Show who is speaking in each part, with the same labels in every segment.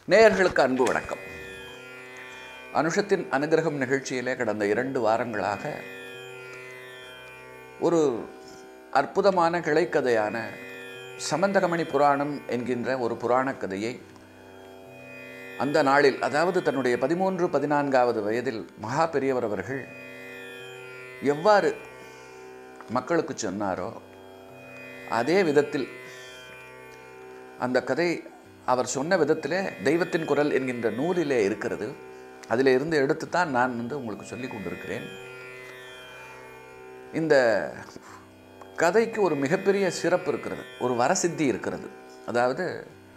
Speaker 1: நேயர்களுக்கு அன்பு வணக்கம் அனுஷத்தின் அனுகிரகம் நிகழ்ச்சியிலே கடந்த இரண்டு வாரங்களாக ஒரு அற்புதமான கிளைக்கதையான சமந்தகமணி புராணம் என்கின்ற ஒரு புராணக் கதையை அந்த நாளில் அதாவது தன்னுடைய பதிமூன்று பதினான்காவது வயதில் மகா பெரியவர் அவர்கள் எவ்வாறு மக்களுக்கு சொன்னாரோ அதே விதத்தில் அந்த கதை அவர் சொன்ன விதத்திலே தெய்வத்தின் குரல் என்கின்ற நூலிலே இருக்கிறது அதில் இருந்து எடுத்துத்தான் நான் வந்து உங்களுக்கு சொல்லி கொண்டிருக்கிறேன் இந்த கதைக்கு ஒரு மிகப்பெரிய சிறப்பு இருக்கிறது ஒரு வரசித்தி இருக்கிறது அதாவது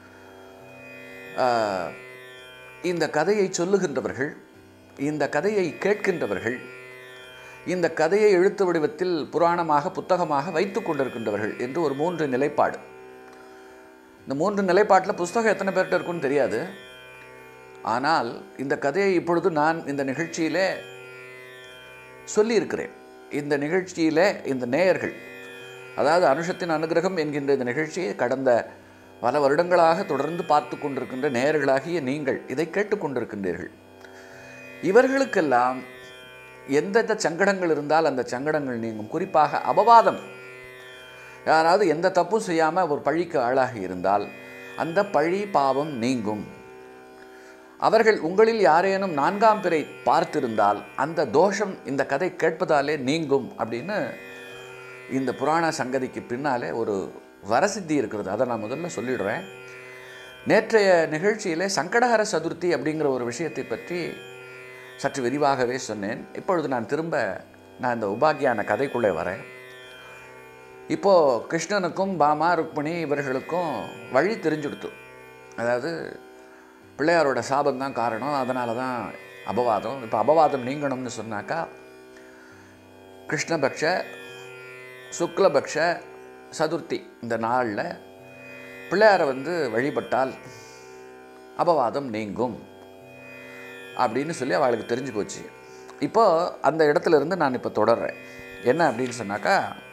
Speaker 1: ஆஹ், இந்த கதையை சொல்லுகின்றவர்கள் இந்த கதையை கேட்கின்றவர்கள் இந்த கதையை எழுத்து வடிவத்தில் புராணமாக புத்தகமாக வைத்து கொண்டிருக்கின்றவர்கள் என்று ஒரு மூன்று நிலைப்பாடு இந்த மூன்று நிலைப்பாட்டில் புஸ்தகம் எத்தனை பேர்கிட்ட இருக்குன்னு தெரியாது ஆனால் இந்த கதையை இப்பொழுது நான் இந்த நிகழ்ச்சியிலே சொல்லியிருக்கிறேன் இந்த நிகழ்ச்சியிலே இந்த நேயர்கள் அதாவது அனுஷத்தின் அனுகிரகம் என்கின்ற இந்த நிகழ்ச்சியை கடந்த பல வருடங்களாக தொடர்ந்து பார்த்து கொண்டிருக்கின்ற நேயர்களாகிய நீங்கள் இதை கேட்டுக்கொண்டிருக்கின்றீர்கள் இவர்களுக்கெல்லாம் எந்தெந்த சங்கடங்கள் இருந்தால் அந்த சங்கடங்கள் நீங்கும் குறிப்பாக அபவாதம் யாராவது எந்த தப்பும் செய்யாமல் ஒரு பழிக்கு ஆளாகி இருந்தால் அந்த பழி பாவம் நீங்கும் அவர்கள் உங்களில் யாரேனும் நான்காம் பிறை பார்த்திருந்தால் அந்த தோஷம் இந்த கதை கேட்பதாலே நீங்கும் அப்படின்னு இந்த புராண சங்கதிக்கு பின்னாலே ஒரு வரசித்தி இருக்கிறது அதை நான் முதல்ல சொல்லிடுறேன் நேற்றைய நிகழ்ச்சியிலே சங்கடஹர சதுர்த்தி அப்படிங்கிற ஒரு விஷயத்தை பற்றி சற்று விரிவாகவே சொன்னேன் இப்பொழுது நான் திரும்ப நான் இந்த உபாக்கியான கதைக்குள்ளே வரேன் இப்போது கிருஷ்ணனுக்கும் பாமா ருக்மிணி இவர்களுக்கும் வழி தெரிஞ்சுடுத்து அதாவது பிள்ளையாரோட சாபம் தான் காரணம் அதனால தான் அபவாதம் இப்போ அபவாதம் நீங்கணும்னு சொன்னாக்கா கிருஷ்ணபக்ஷ சுக்லபக்ஷ சதுர்த்தி இந்த நாளில் பிள்ளையாரை வந்து வழிபட்டால் அபவாதம் நீங்கும் அப்படின்னு சொல்லி அவளுக்கு தெரிஞ்சு போச்சு இப்போ அந்த இடத்துல இருந்து நான் இப்போ தொடர்றேன் என்ன அப்படின்னு சொன்னாக்கா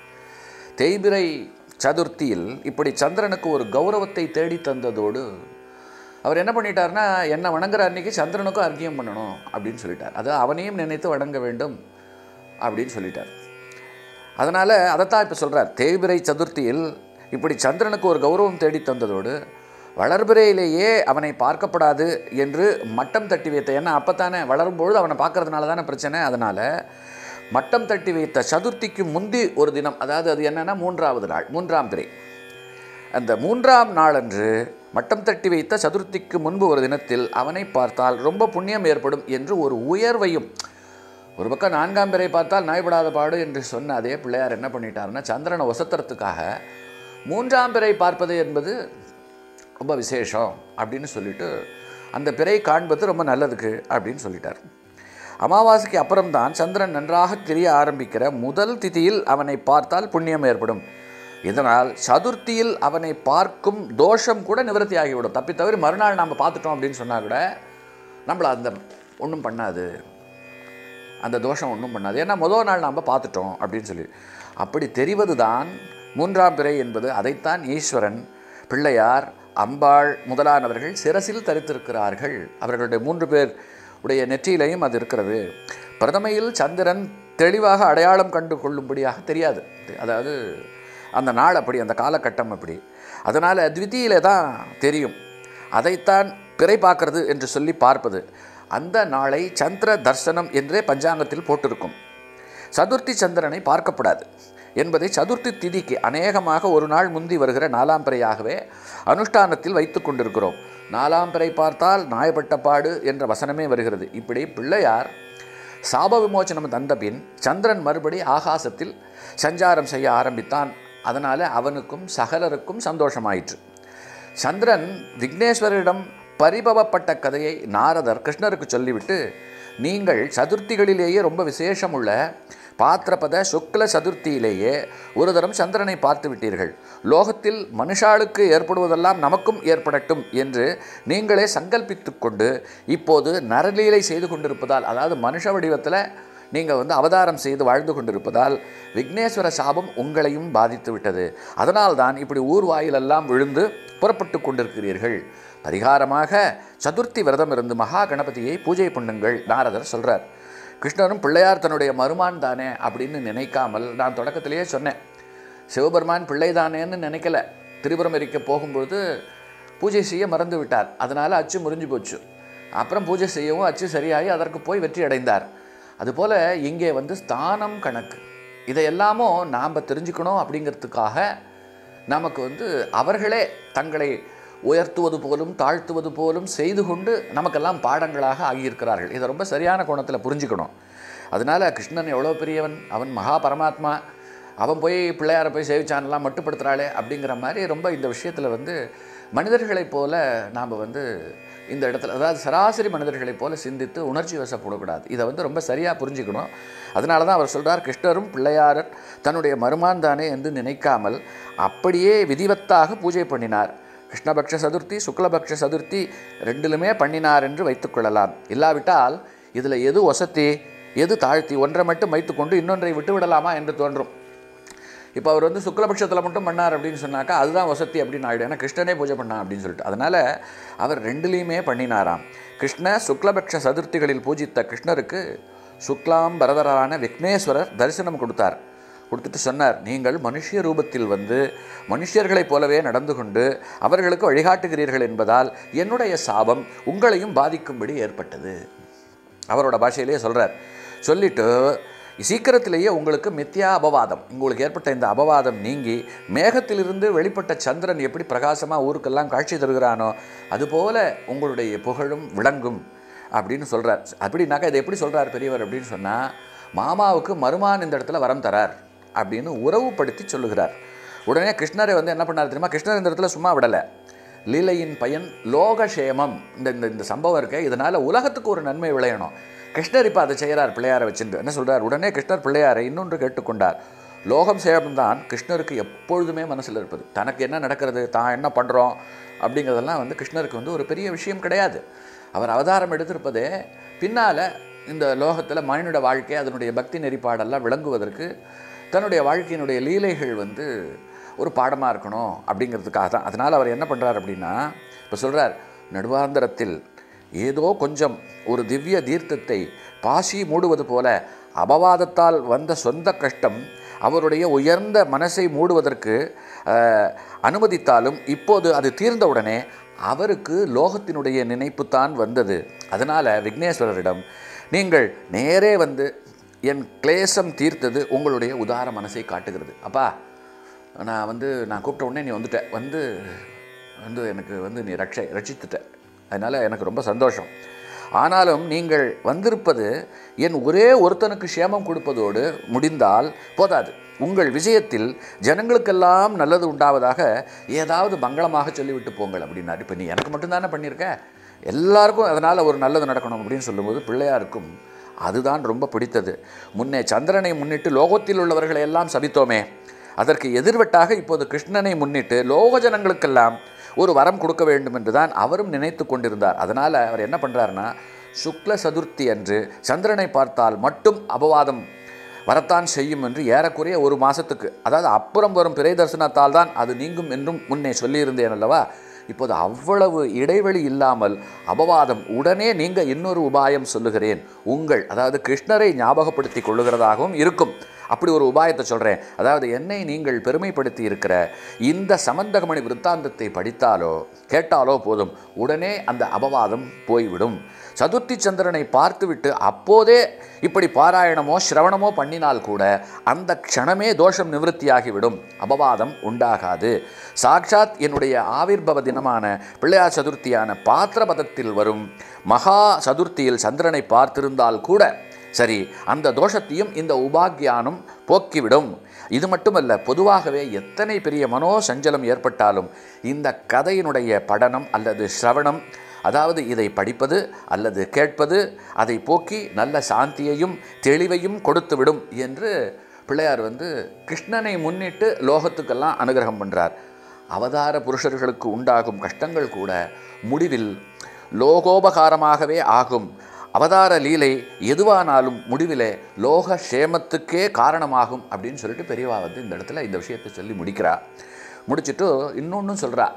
Speaker 1: தேய்பிரை சதுர்த்தியில் இப்படி சந்திரனுக்கு ஒரு கௌரவத்தை தேடி தந்ததோடு அவர் என்ன பண்ணிட்டார்னா என்னை வணங்குற அன்னைக்கு சந்திரனுக்கும் அர்க்கியம் பண்ணணும் அப்படின்னு சொல்லிட்டார் அது அவனையும் நினைத்து வணங்க வேண்டும் அப்படின்னு சொல்லிட்டார் அதனால் அதைத்தான் இப்போ சொல்கிறார் தேய்பிரை சதுர்த்தியில் இப்படி சந்திரனுக்கு ஒரு கௌரவம் தேடி தந்ததோடு வளர்பிறையிலேயே அவனை பார்க்கப்படாது என்று மட்டம் தட்டி வைத்த ஏன்னா அப்போ தானே வளரும்பொழுது அவனை பார்க்கறதுனால தானே பிரச்சனை அதனால் மட்டம் தட்டி வைத்த சதுர்த்திக்கு முந்தி ஒரு தினம் அதாவது அது என்னென்னா மூன்றாவது நாள் மூன்றாம் பிறை அந்த மூன்றாம் நாளன்று மட்டம் தட்டி வைத்த சதுர்த்திக்கு முன்பு ஒரு தினத்தில் அவனை பார்த்தால் ரொம்ப புண்ணியம் ஏற்படும் என்று ஒரு உயர்வையும் ஒரு பக்கம் நான்காம் பிறை பார்த்தால் நாய்படாத பாடு என்று சொன்ன அதே பிள்ளையார் என்ன பண்ணிட்டாருன்னா சந்திரனை ஒசத்துறதுக்காக மூன்றாம் பிறை பார்ப்பது என்பது ரொம்ப விசேஷம் அப்படின்னு சொல்லிட்டு அந்த பிறை காண்பது ரொம்ப நல்லதுக்கு அப்படின்னு சொல்லிட்டார் அமாவாசைக்கு அப்புறம்தான் சந்திரன் நன்றாக தெரிய ஆரம்பிக்கிற முதல் திதியில் அவனை பார்த்தால் புண்ணியம் ஏற்படும் இதனால் சதுர்த்தியில் அவனை பார்க்கும் தோஷம் கூட நிவர்த்தி ஆகிவிடும் தப்பி தவிர மறுநாள் நாம் பார்த்துட்டோம் அப்படின்னு சொன்னால் கூட நம்மளை அந்த ஒன்றும் பண்ணாது அந்த தோஷம் ஒன்றும் பண்ணாது ஏன்னா முதல் நாள் நாம் பார்த்துட்டோம் அப்படின்னு சொல்லி அப்படி தெரிவது தான் மூன்றாம் பிறை என்பது அதைத்தான் ஈஸ்வரன் பிள்ளையார் அம்பாள் முதலானவர்கள் சிரசில் தரித்திருக்கிறார்கள் அவர்களுடைய மூன்று பேர் உடைய நெற்றியிலையும் அது இருக்கிறது பிரதமையில் சந்திரன் தெளிவாக அடையாளம் கண்டு கொள்ளும்படியாக தெரியாது அதாவது அந்த நாள் அப்படி அந்த காலகட்டம் அப்படி அதனால் த்விதியிலே தான் தெரியும் அதைத்தான் பிறை பார்க்கறது என்று சொல்லி பார்ப்பது அந்த நாளை சந்திர தர்சனம் என்றே பஞ்சாங்கத்தில் போட்டிருக்கும் சதுர்த்தி சந்திரனை பார்க்கப்படாது என்பதை சதுர்த்தி திதிக்கு அநேகமாக ஒரு நாள் முந்தி வருகிற நாலாம் பிறையாகவே அனுஷ்டானத்தில் வைத்து கொண்டிருக்கிறோம் நாலாம் பிறை பார்த்தால் நாயப்பட்ட பாடு என்ற வசனமே வருகிறது இப்படி பிள்ளையார் சாப விமோச்சனம் தந்த பின் சந்திரன் மறுபடி ஆகாசத்தில் சஞ்சாரம் செய்ய ஆரம்பித்தான் அதனால் அவனுக்கும் சகலருக்கும் சந்தோஷமாயிற்று சந்திரன் விக்னேஸ்வரரிடம் பரிபவப்பட்ட கதையை நாரதர் கிருஷ்ணருக்கு சொல்லிவிட்டு நீங்கள் சதுர்த்திகளிலேயே ரொம்ப விசேஷமுள்ள பாத்திரபத சுக்ல சதுர்த்தியிலேயே ஒரு தரம் சந்திரனை பார்த்து விட்டீர்கள் லோகத்தில் மனுஷாளுக்கு ஏற்படுவதெல்லாம் நமக்கும் ஏற்படட்டும் என்று நீங்களே சங்கல்பித்து கொண்டு இப்போது நரலீலை செய்து கொண்டிருப்பதால் அதாவது மனுஷ வடிவத்தில் நீங்கள் வந்து அவதாரம் செய்து வாழ்ந்து கொண்டிருப்பதால் விக்னேஸ்வர சாபம் உங்களையும் பாதித்து விட்டது அதனால்தான் இப்படி ஊர் வாயிலெல்லாம் விழுந்து புறப்பட்டு கொண்டிருக்கிறீர்கள் பரிகாரமாக சதுர்த்தி விரதம் இருந்து மகா கணபதியை பூஜை பண்ணுங்கள் நாரதர் சொல்கிறார் கிருஷ்ணரும் பிள்ளையார் தன்னுடைய மருமான் தானே அப்படின்னு நினைக்காமல் நான் தொடக்கத்திலேயே சொன்னேன் சிவபெருமான் பிள்ளை தானேன்னு நினைக்கல திரிபுரம் எரிக்க போகும்பொழுது பூஜை செய்ய மறந்து விட்டார் அதனால் அச்சு முறிஞ்சு போச்சு அப்புறம் பூஜை செய்யவும் அச்சு சரியாகி அதற்கு போய் வெற்றி அடைந்தார் அதுபோல் இங்கே வந்து ஸ்தானம் கணக்கு இதையெல்லாமோ நாம் தெரிஞ்சுக்கணும் அப்படிங்கிறதுக்காக நமக்கு வந்து அவர்களே தங்களை உயர்த்துவது போலும் தாழ்த்துவது போலும் செய்து கொண்டு நமக்கெல்லாம் பாடங்களாக ஆகியிருக்கிறார்கள் இதை ரொம்ப சரியான கோணத்தில் புரிஞ்சுக்கணும் அதனால் கிருஷ்ணன் எவ்வளோ பெரியவன் அவன் மகா பரமாத்மா அவன் போய் பிள்ளையாரை போய் சேவிச்சான்லாம் மட்டுப்படுத்துகிறாளே அப்படிங்கிற மாதிரி ரொம்ப இந்த விஷயத்தில் வந்து மனிதர்களைப் போல நாம் வந்து இந்த இடத்துல அதாவது சராசரி மனிதர்களைப் போல சிந்தித்து உணர்ச்சி வசப்படக்கூடாது இதை வந்து ரொம்ப சரியாக புரிஞ்சுக்கணும் அதனால தான் அவர் சொல்கிறார் கிருஷ்ணரும் பிள்ளையாரர் தன்னுடைய மருமான் தானே என்று நினைக்காமல் அப்படியே விதிவத்தாக பூஜை பண்ணினார் கிருஷ்ணபக்ஷ சதுர்த்தி சுக்லபக்ஷ சதுர்த்தி ரெண்டிலுமே பண்ணினார் என்று வைத்துக்கொள்ளலாம் இல்லாவிட்டால் இதில் எது ஒசத்தி எது தாழ்த்தி ஒன்றை மட்டும் வைத்துக்கொண்டு இன்னொன்றை விட்டு விடலாமா என்று தோன்றும் இப்போ அவர் வந்து சுக்லபட்சத்தில் மட்டும் பண்ணார் அப்படின்னு சொன்னாக்கா அதுதான் வசதி அப்படின்னு ஆகிடும் ஏன்னா கிருஷ்ணனே பூஜை பண்ணான் அப்படின்னு சொல்லிட்டு அதனால் அவர் ரெண்டுலேயுமே பண்ணினாராம் கிருஷ்ண சுக்லபக்ஷ சதுர்த்திகளில் பூஜித்த கிருஷ்ணருக்கு சுக்லாம் பரதரான விக்னேஸ்வரர் தரிசனம் கொடுத்தார் கொடுத்துட்டு சொன்னார் நீங்கள் மனுஷிய ரூபத்தில் வந்து மனுஷர்களைப் போலவே நடந்து கொண்டு அவர்களுக்கு வழிகாட்டுகிறீர்கள் என்பதால் என்னுடைய சாபம் உங்களையும் பாதிக்கும்படி ஏற்பட்டது அவரோட பாஷையிலேயே சொல்கிறார் சொல்லிட்டு சீக்கிரத்திலேயே உங்களுக்கு மித்யா அபவாதம் உங்களுக்கு ஏற்பட்ட இந்த அபவாதம் நீங்கி மேகத்திலிருந்து வெளிப்பட்ட சந்திரன் எப்படி பிரகாசமாக ஊருக்கெல்லாம் காட்சி தருகிறானோ அதுபோல உங்களுடைய புகழும் விளங்கும் அப்படின்னு சொல்கிறார் அப்படின்னாக்கா இதை எப்படி சொல்கிறார் பெரியவர் அப்படின்னு சொன்னால் மாமாவுக்கு மருமான் இந்த இடத்துல வரம் தரார் அப்படின்னு உறவுப்படுத்தி சொல்லுகிறார் உடனே கிருஷ்ணரை வந்து என்ன பண்ணார் தெரியுமா கிருஷ்ணர் இந்த இடத்துல சும்மா விடலை லீலையின் பயன் லோகக்ஷேமம் இந்த இந்த இந்த சம்பவம் இருக்க இதனால் உலகத்துக்கு ஒரு நன்மை விளையணும் கிருஷ்ணர் இப்போ அதை செய்கிறார் பிள்ளையாரை வச்சுட்டு என்ன சொல்கிறார் உடனே கிருஷ்ணர் பிள்ளையாரை இன்னொன்று கேட்டுக்கொண்டார் லோகம் சேவம்தான் கிருஷ்ணருக்கு எப்பொழுதுமே மனசில் இருப்பது தனக்கு என்ன நடக்கிறது தான் என்ன பண்ணுறோம் அப்படிங்கிறதெல்லாம் வந்து கிருஷ்ணருக்கு வந்து ஒரு பெரிய விஷயம் கிடையாது அவர் அவதாரம் எடுத்திருப்பதே பின்னால் இந்த லோகத்தில் மனித வாழ்க்கை அதனுடைய பக்தி நெறிப்பாடெல்லாம் விளங்குவதற்கு தன்னுடைய வாழ்க்கையினுடைய லீலைகள் வந்து ஒரு பாடமாக இருக்கணும் அப்படிங்கிறதுக்காக தான் அதனால் அவர் என்ன பண்ணுறார் அப்படின்னா இப்போ சொல்கிறார் நடுவாந்தரத்தில் ஏதோ கொஞ்சம் ஒரு திவ்ய தீர்த்தத்தை பாசி மூடுவது போல அபவாதத்தால் வந்த சொந்த கஷ்டம் அவருடைய உயர்ந்த மனசை மூடுவதற்கு அஹ், அனுமதித்தாலும் இப்போது அது தீர்ந்தவுடனே அவருக்கு லோகத்தினுடைய நினைப்பு தான் வந்தது அதனால் விக்னேஸ்வரரிடம் நீங்கள் நேரே வந்து என் கிளேசம் தீர்த்தது உங்களுடைய உதார மனசை காட்டுகிறது அப்பா நான் வந்து நான் கூப்பிட்ட உடனே நீ வந்துட்ட வந்து வந்து எனக்கு வந்து நீ ரட்சை ரட்சித்துட்ட அதனால் எனக்கு ரொம்ப சந்தோஷம் ஆனாலும் நீங்கள் வந்திருப்பது என் ஒரே ஒருத்தனுக்கு சேமம் கொடுப்பதோடு முடிந்தால் போதாது உங்கள் விஜயத்தில் ஜனங்களுக்கெல்லாம் நல்லது உண்டாவதாக ஏதாவது மங்களமாக சொல்லிவிட்டு போங்கள் அப்படின்னாரு இப்போ நீ எனக்கு மட்டும்தானே பண்ணியிருக்க எல்லாருக்கும் அதனால் ஒரு நல்லது நடக்கணும் அப்படின்னு சொல்லும்போது பிள்ளையாருக்கும் அதுதான் ரொம்ப பிடித்தது முன்னே சந்திரனை முன்னிட்டு லோகத்தில் உள்ளவர்களை எல்லாம் சபித்தோமே அதற்கு எதிர்வெட்டாக இப்போது கிருஷ்ணனை முன்னிட்டு லோக ஜனங்களுக்கெல்லாம் ஒரு வரம் கொடுக்க வேண்டும் என்று தான் அவரும் நினைத்து கொண்டிருந்தார் அதனால் அவர் என்ன பண்ணுறாருன்னா சுக்ல சதுர்த்தி அன்று சந்திரனை பார்த்தால் மட்டும் அபவாதம் வரத்தான் செய்யும் என்று ஏறக்குறைய ஒரு மாதத்துக்கு அதாவது அப்புறம் வரும் பிறை தரிசனத்தால் தான் அது நீங்கும் என்றும் முன்னே சொல்லியிருந்தேன் அல்லவா இப்போது அவ்வளவு இடைவெளி இல்லாமல் அபவாதம் உடனே நீங்க இன்னொரு உபாயம் சொல்லுகிறேன் உங்கள் அதாவது கிருஷ்ணரை ஞாபகப்படுத்தி கொள்ளுகிறதாகவும் இருக்கும் அப்படி ஒரு உபாயத்தை சொல்கிறேன் அதாவது என்னை நீங்கள் பெருமைப்படுத்தி இருக்கிற இந்த சமந்தகமணி விருத்தாந்தத்தை படித்தாலோ கேட்டாலோ போதும் உடனே அந்த அபவாதம் போய்விடும் சதுர்த்தி சந்திரனை பார்த்துவிட்டு அப்போதே இப்படி பாராயணமோ சிரவணமோ பண்ணினால் கூட அந்த க்ஷணமே தோஷம் நிவர்த்தியாகிவிடும் அபவாதம் உண்டாகாது சாட்சாத் என்னுடைய ஆவிர்பவ தினமான பிள்ளையார் சதுர்த்தியான பாத்திரபதத்தில் வரும் மகா சதுர்த்தியில் சந்திரனை பார்த்திருந்தால் கூட சரி அந்த தோஷத்தையும் இந்த உபாக்கியானம் போக்கிவிடும் இது மட்டுமல்ல பொதுவாகவே எத்தனை பெரிய மனோ சஞ்சலம் ஏற்பட்டாலும் இந்த கதையினுடைய படனம் அல்லது சிரவணம் அதாவது இதை படிப்பது அல்லது கேட்பது அதை போக்கி நல்ல சாந்தியையும் தெளிவையும் கொடுத்துவிடும் என்று பிள்ளையார் வந்து கிருஷ்ணனை முன்னிட்டு லோகத்துக்கெல்லாம் அனுகிரகம் பண்ணுறார் அவதார புருஷர்களுக்கு உண்டாகும் கஷ்டங்கள் கூட முடிவில் லோகோபகாரமாகவே ஆகும் அவதார லீலை எதுவானாலும் முடிவிலே லோக சேமத்துக்கே காரணமாகும் அப்படின்னு சொல்லிட்டு பெரியவா வந்து இந்த இடத்துல இந்த விஷயத்தை சொல்லி முடிக்கிறா முடிச்சுட்டு இன்னொன்றும் சொல்கிறா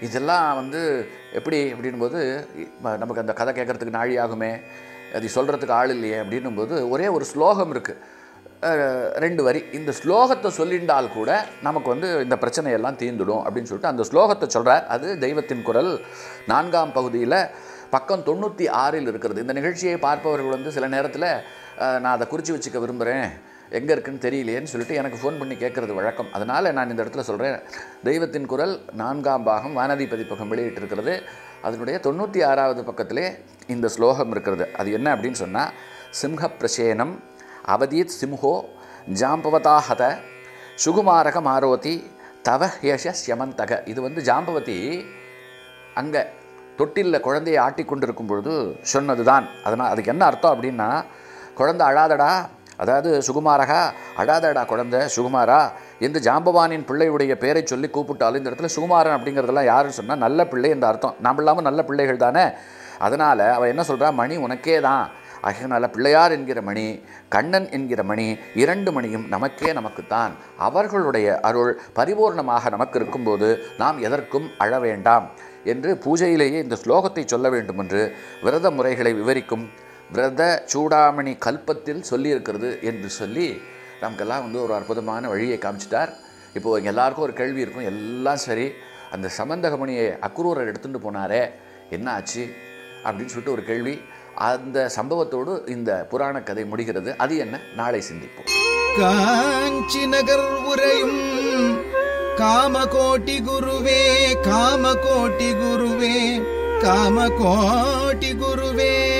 Speaker 1: இதெல்லாம் வந்து எப்படி அப்படின்போது ம- நமக்கு அந்த கதை கேட்குறதுக்கு நாழி ஆகுமே அது சொல்கிறதுக்கு ஆள் இல்லையே அப்படின்னும்போது ஒரே ஒரு ஸ்லோகம் இருக்குது ரெண்டு வரி இந்த ஸ்லோகத்தை சொல்லிண்டால் கூட நமக்கு வந்து இந்த பிரச்சனையெல்லாம் தீர்ந்துடும் அப்படின்னு சொல்லிட்டு அந்த ஸ்லோகத்தை சொல்கிறார் அது தெய்வத்தின் குரல் நான்காம் பகுதியில் பக்கம் தொண்ணூற்றி ஆறில் இருக்கிறது இந்த நிகழ்ச்சியை பார்ப்பவர்கள் வந்து சில நேரத்தில் நான் அதை குறித்து வச்சுக்க விரும்புகிறேன் எங்கே இருக்குன்னு தெரியலையேன்னு சொல்லிட்டு எனக்கு ஃபோன் பண்ணி கேட்குறது வழக்கம் அதனால் நான் இந்த இடத்துல சொல்கிறேன் தெய்வத்தின் குரல் நான்காம் பாகம் வானதி பதிப்பகம் வெளியிட்டிருக்கிறது அதனுடைய தொண்ணூற்றி ஆறாவது பக்கத்திலே இந்த ஸ்லோகம் இருக்கிறது அது என்ன அப்படின்னு சொன்னால் சிம்ஹ பிரசேனம் அவதீத் சிம்ஹோ ஜாம்பவதாஹத சுகுமாரக மாரோதி தவ யஷ யமந்தக இது வந்து ஜாம்பவதி அங்கே தொட்டிலில் குழந்தையை ஆட்டி கொண்டிருக்கும் பொழுது சொன்னது தான் அதனால் அதுக்கு என்ன அர்த்தம் அப்படின்னா குழந்தை அழாதடா அதாவது சுகுமாரகா அழாதடா குழந்தை சுகுமாரா என்று ஜாம்பவானின் பிள்ளையுடைய பேரை சொல்லி கூப்பிட்டாலும் இந்த இடத்துல சுகுமாரன் அப்படிங்கிறதெல்லாம் யாருன்னு சொன்னால் நல்ல பிள்ளை என்ற அர்த்தம் நாம் இல்லாமல் நல்ல பிள்ளைகள் தானே அதனால் அவள் என்ன சொல்கிறா மணி உனக்கே தான் ஆகையினால பிள்ளையார் என்கிற மணி கண்ணன் என்கிற மணி இரண்டு மணியும் நமக்கே நமக்குத்தான் அவர்களுடைய அருள் பரிபூர்ணமாக நமக்கு இருக்கும்போது நாம் எதற்கும் அழ வேண்டாம் என்று பூஜையிலேயே இந்த ஸ்லோகத்தை சொல்ல வேண்டும் என்று விரத முறைகளை விவரிக்கும் விரத சூடாமணி கல்பத்தில் சொல்லியிருக்கிறது என்று சொல்லி நமக்கெல்லாம் வந்து ஒரு அற்புதமான வழியை காமிச்சிட்டார் இப்போது இங்கே எல்லாருக்கும் ஒரு கேள்வி இருக்கும் எல்லாம் சரி அந்த சம்பந்தகமணியை அக்குரூரர் எடுத்துகிட்டு போனாரே என்ன ஆச்சு அப்படின்னு சொல்லிட்டு ஒரு கேள்வி அந்த சம்பவத்தோடு இந்த புராண கதை முடிகிறது அது என்ன நாளை சிந்திப்போம்
Speaker 2: காஞ்சி நகர் உரையும் காமகோட்டி குருவே காமகோட்டி குருவே காமகோட்டி குருவே